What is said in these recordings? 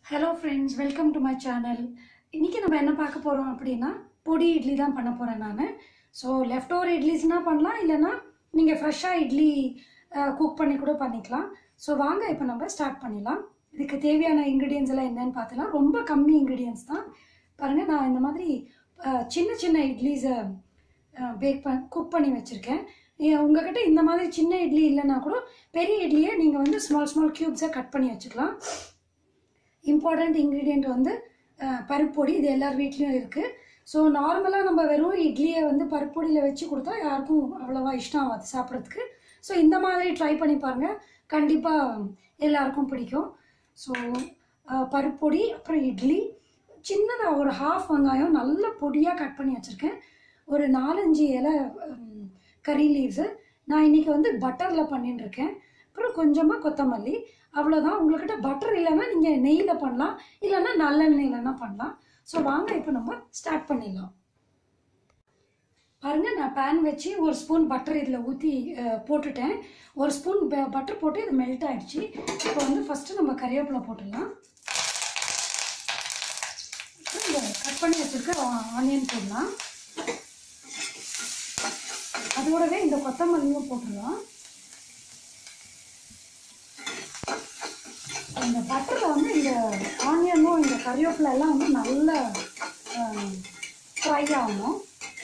hello friends welcome to my channel இன்றைக்கி நம்ம என்ன பார்க்க போகிறோம் அப்படின்னா பொடி இட்லி தான் பண்ண போகிறேன் நான் ஸோ லெஃப்ட் ஓவர் இட்லிஸ்னால் பண்ணலாம் இல்லைன்னா நீங்கள் ஃப்ரெஷ்ஷாக இட்லி குக் பண்ணி கூட பண்ணிக்கலாம் ஸோ வாங்க இப்போ நம்ம ஸ்டார்ட் பண்ணிடலாம் இதுக்கு தேவையான இன்க்ரீடியன்ஸ் எல்லாம் என்னன்னு பார்த்தலாம் ரொம்ப கம்மி இன்க்ரீடியன்ஸ் தான் பாருங்கள் நான் இந்த மாதிரி அஹ், சின்ன சின்ன இட்லிஸை பேக் பண் குக் பண்ணி வச்சுருக்கேன் உங்ககிட்ட இந்த மாதிரி சின்ன இட்லி இல்லைன்னா கூட பெரிய இட்லியை நீங்கள் வந்து ஸ்மால் ஸ்மால் க்யூப்ஸை கட் பண்ணி வச்சுக்கலாம் இம்பார்ட்டண்ட் இன்க்ரீடியண்ட் வந்து அஹ், பருப்பொடி இது எல்லார் வீட்லேயும் இருக்குது ஸோ நார்மலாக நம்ம வெறும் இட்லியை வந்து பருப்பொடியில் வச்சு கொடுத்தா யாருக்கும் அவ்வளோவா இஷ்டம் ஆகாது சாப்பிட்றதுக்கு ஸோ இந்த மாதிரி ட்ரை பண்ணி பாருங்கள் கண்டிப்பாக எல்லாருக்கும் பிடிக்கும் ஸோ பருப்பொடி அப்புறம் இட்லி சின்னதாக ஒரு ஹாஃப் வெங்காயம் நல்ல பொடியாக கட் பண்ணி வச்சுருக்கேன் ஒரு நாலஞ்சு இலை ம், கறி லீவ்ஸு நான் இன்றைக்கி வந்து பட்டரில் பண்ணின்னு இருக்கேன் அப்புறம் கொஞ்சமாக கொத்தமல்லி அவ்வளோதான் உங்கள்கிட்ட பட்டர் இல்லைன்னா நீங்கள் நெய்யில் பண்ணலாம் இல்லைன்னா நல்லெண்ணெயிலனா பண்ணலாம் ஸோ வாங்க இப்போ நம்ம ஸ்டார்ட் பண்ணிடலாம் பாருங்க நான் பேன் வச்சு ஒரு ஸ்பூன் பட்டர் இதில் ஊற்றி போட்டுட்டேன் ஒரு ஸ்பூன் பட்டர் போட்டு இது மெல்ட் ஆயிடுச்சு இப்போ வந்து ஃபஸ்ட்டு நம்ம கறிவேப்பிலை போட்டுடலாம் அப்புறம் இந்த கட் பண்ணி வச்சுருக்க ஆனியன் போடலாம் அதோடவே இந்த கொத்தமல்லியும் போட்டுடலாம் இந்த பட்டரில் வந்து இந்த ஆனியனும் இந்த கறிவேப்பிலை எல்லாம் வந்து நல்லா ஃப்ரை ஆகணும்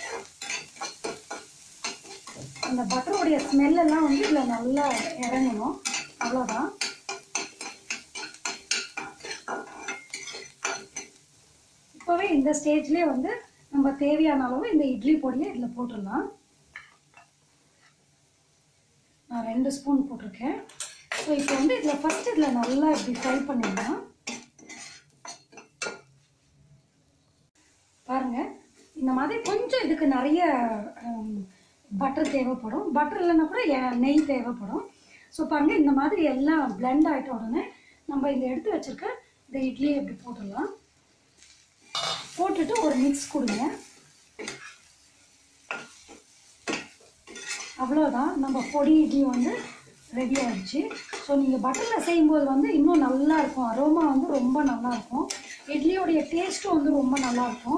அந்த பட்டருடைய ஸ்மெல் எல்லாம் வந்து இதில் நல்லா இறங்கணும் அவ்வளோதான் இப்போவே இந்த ஸ்டேஜ்லேயே வந்து நம்ம தேவையான அளவு இந்த இட்லி பொடியை இதில் போட்டுடலாம் நான் ரெண்டு ஸ்பூன் போட்டிருக்கேன் ஸோ இப்போ வந்து இதில் ஃபஸ்ட் இதில் நல்லா இப்படி ஃப்ரை பண்ணிடலாம் பாருங்க இந்த மாதிரி கொஞ்சம் இதுக்கு நிறைய பட்டர் தேவைப்படும் பட்டர் இல்லைன்னா கூட எ- நெய் தேவைப்படும் ஸோ பாருங்க இந்த மாதிரி எல்லாம் blend ஆகிட்ட உடனே நம்ம இதில் எடுத்து வச்சிருக்க இந்த இட்லியை இப்படி போட்டுடலாம் போட்டுட்டு ஒரு மிக்ஸ் கொடுங்க அவ்வளோதான் நம்ம பொடி இட்லி வந்து ரெடி ஆயிடுச்சு ஸோ நீங்கள் பட்டரில் செய்யும்போது வந்து இன்னும் நல்லா இருக்கும் அரோமா வந்து ரொம்ப நல்லா இருக்கும் இட்லியோடைய டேஸ்ட்டும் வந்து ரொம்ப நல்லா இருக்கும்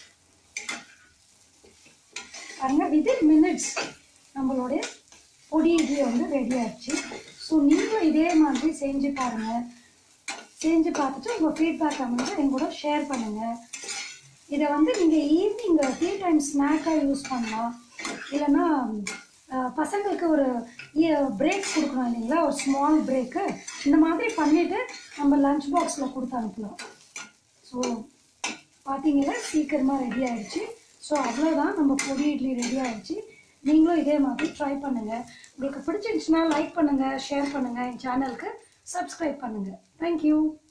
பாருங்க வித்தின் மினிட்ஸ் நம்மளுடைய பொடி இட்லி வந்து ரெடி ஆயிடுச்சு ஸோ நீங்களும் இதே மாதிரி செஞ்சு பாருங்கள் செஞ்சு பார்த்துட்டு உங்கள் ஃபீட்பேக் வந்து என் கூட ஷேர் பண்ணுங்கள் இதை வந்து நீங்கள் ஈவினிங் டீ டைம் ஸ்நாக்காக யூஸ் பண்ணலாம் இல்லைன்னா அஹ், பசங்களுக்கு ஒரு பிரேக் கொடுக்கணும் இல்லைங்களா ஒரு ஸ்மால் பிரேக்கு இந்த மாதிரி பண்ணிவிட்டு நம்ம லஞ்ச் பாக்ஸில் கொடுத்து அனுப்பலாம் ஸோ பார்த்தீங்களா சீக்கிரமாக ரெடி ஆயிடுச்சு ஸோ அவ்வளோதான் நம்ம பொடி இட்லி ரெடி ஆயிடுச்சு நீங்களும் இதே மாதிரி ட்ரை பண்ணுங்கள் உங்களுக்கு பிடிச்சிருந்துச்சுன்னா லைக் பண்ணுங்கள் ஷேர் பண்ணுங்கள் என் சேனலுக்கு சப்ஸ்கிரைப் பண்ணுங்கள் தேங்க்யூ